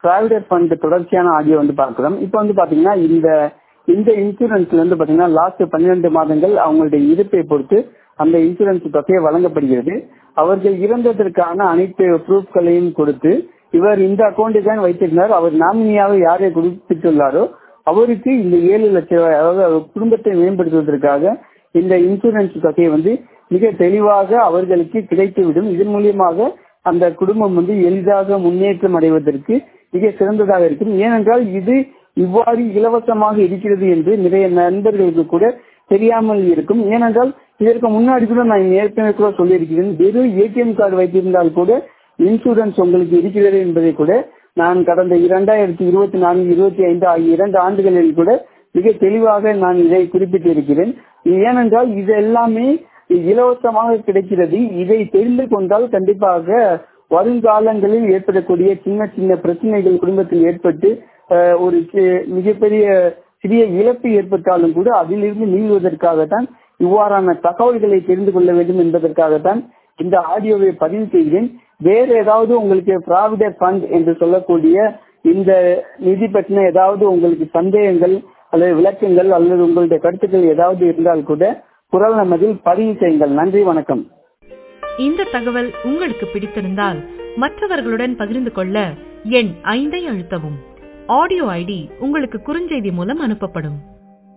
provident fund தொடர்ச்சியான audio வந்து பார்க்கிறோம் இப்போ வந்து பாத்தீங்கன்னா இந்த இந்த இன்சூரன்ஸ்ல வந்து பாத்தீங்கன்னா லாஸ்ட் பன்னிரண்டு மாதங்கள் அவங்களுடைய இருப்பை பொறுத்து அந்த இன்சூரன்ஸ் தொகையை வழங்கப்படுகிறது அவர்கள் இறந்ததற்கான அனைத்து ப்ரூஃப்களையும் கொடுத்து இவர் இந்த அக்கௌண்ட்டை தான் வைத்திருந்தார் அவர் நாமினியாக யாரை குறிப்பிட்டுள்ளாரோ அவருக்கு இந்த ஏழு லட்சம் ரூபாய் அதாவது அவர் குடும்பத்தை மேம்படுத்துவதற்காக இந்த இன்சூரன்ஸ் தொகையை வந்து மிக தெளிவாக அவர்களுக்கு கிடைத்துவிடும் இதன் மூலியமாக அந்த குடும்பம் வந்து எளிதாக முன்னேற்றம் அடைவதற்கு மிக சிறந்ததாக இருக்கும் ஏனென்றால் இது இவ்வாறு இலவசமாக இருக்கிறது என்று நிறைய நண்பர்களுக்கு கூட தெரியாமல் இருக்கும் ஏனென்றால் இதற்கு முன்னாடி கூட நான் ஏற்கனவே கூட சொல்லியிருக்கிறேன் வெறும் ஏடிஎம் கார்டு வைத்திருந்தால் கூட இன்சூரன்ஸ் உங்களுக்கு இருக்கிறது என்பதை கூட நான் கடந்த இரண்டாயிரத்தி இருபத்தி நான்கு இருபத்தி ஐந்து ஆகிய இரண்டு ஆண்டுகளில் கூட மிக தெளிவாக நான் இதை குறிப்பிட்டிருக்கிறேன் ஏனென்றால் இது எல்லாமே இலவசமாக கிடைக்கிறது இதை தெரிந்து கொண்டால் கண்டிப்பாக வருங்காலங்களில் ஏற்படக்கூடிய சின்ன சின்ன பிரச்சனைகள் குடும்பத்தில் ஏற்பட்டு ஒரு மிகப்பெரிய சிறிய இழப்பு ஏற்பட்டாலும் கூட அதிலிருந்து மீள்வதற்காகத்தான் இவ்வாறான தகவல்களை தெரிந்து கொள்ள வேண்டும் என்பதற்காகத்தான் இந்த ஆடியோவை பதிவு செய்கிறேன் வேற ஏதாவது உங்களுக்கு ப்ராவிடென்ட் ஃபண்ட் என்று சொல்லக்கூடிய இந்த நிதி பற்றின ஏதாவது உங்களுக்கு சந்தேகங்கள் அல்லது விளக்கங்கள் அல்லது உங்களுடைய கருத்துக்கள் ஏதாவது இருந்தால் கூட குரல் நமதில் பதிவு செய்யுங்கள் நன்றி வணக்கம் இந்த தகவல் உங்களுக்கு பிடித்திருந்தால் மற்றவர்களுடன் பகிர்ந்து கொள்ள எண் ஐந்தை அழுத்தவும் ஆடியோ ஐடி உங்களுக்கு குறுஞ்செய்தி மூலம் அனுப்பப்படும்